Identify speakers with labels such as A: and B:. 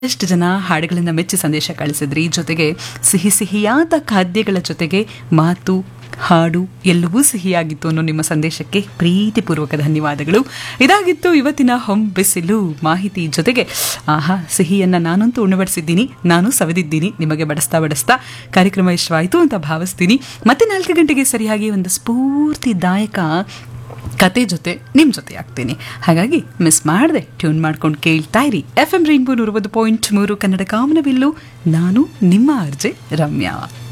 A: ಎಷ್ಟು ಜನ ಹಾಡುಗಳನ್ನು ಮೆಚ್ಚಿ ಸಂದೇಶ ಕಳಿಸಿದ್ರಿ ಜೊತೆಗೆ ಸಿಹಿ ಸಿಹಿಯಾದ ಖಾದ್ಯಗಳ ಜೊತೆಗೆ ಮಾತು ಹಾಡು ಎಲ್ಲವೂ ಸಿಹಿಯಾಗಿತ್ತು ಅನ್ನೋ ನಿಮ್ಮ ಸಂದೇಶಕ್ಕೆ ಪ್ರೀತಿಪೂರ್ವಕ ಧನ್ಯವಾದಗಳು ಇದಾಗಿತ್ತು ಇವತ್ತಿನ ಹೊಂ ಬಿಸಿಲು ಮಾಹಿತಿ ಜೊತೆಗೆ ಆಹಾ ಸಿಹಿಯನ್ನ ನಾನಂತೂ ಉಣಬಡಿಸಿದ್ದೀನಿ ನಾನು ಸವಿದಿದ್ದೀನಿ ನಿಮಗೆ ಬಡಿಸ್ತಾ ಬಡಿಸ್ತಾ ಕಾರ್ಯಕ್ರಮ ಇಷ್ಟವಾಯಿತು ಅಂತ ಭಾವಿಸ್ತೀನಿ ಮತ್ತೆ ನಾಲ್ಕು ಗಂಟೆಗೆ ಸರಿಯಾಗಿ ಒಂದು ಸ್ಫೂರ್ತಿದಾಯಕ ಕತೆ ಜೊತೆ ನಿಮ್ಮ ಜೊತೆ ಆಗ್ತೀನಿ ಹಾಗಾಗಿ ಮಿಸ್ ಮಾಡದೆ ಟ್ಯೂನ್ ಮಾಡ್ಕೊಂಡು ಕೇಳ್ತಾ ಇರಿ ಎಫ್ ಎಂ ರೈನ್ಬೋ ನೂರ ಪಾಯಿಂಟ್ ಮೂರು ಕನ್ನಡ ಕಾಮನಬಿಲ್ಲು ನಾನು ನಿಮ್ಮ ಅರ್ಜೆ ರಮ್ಯಾ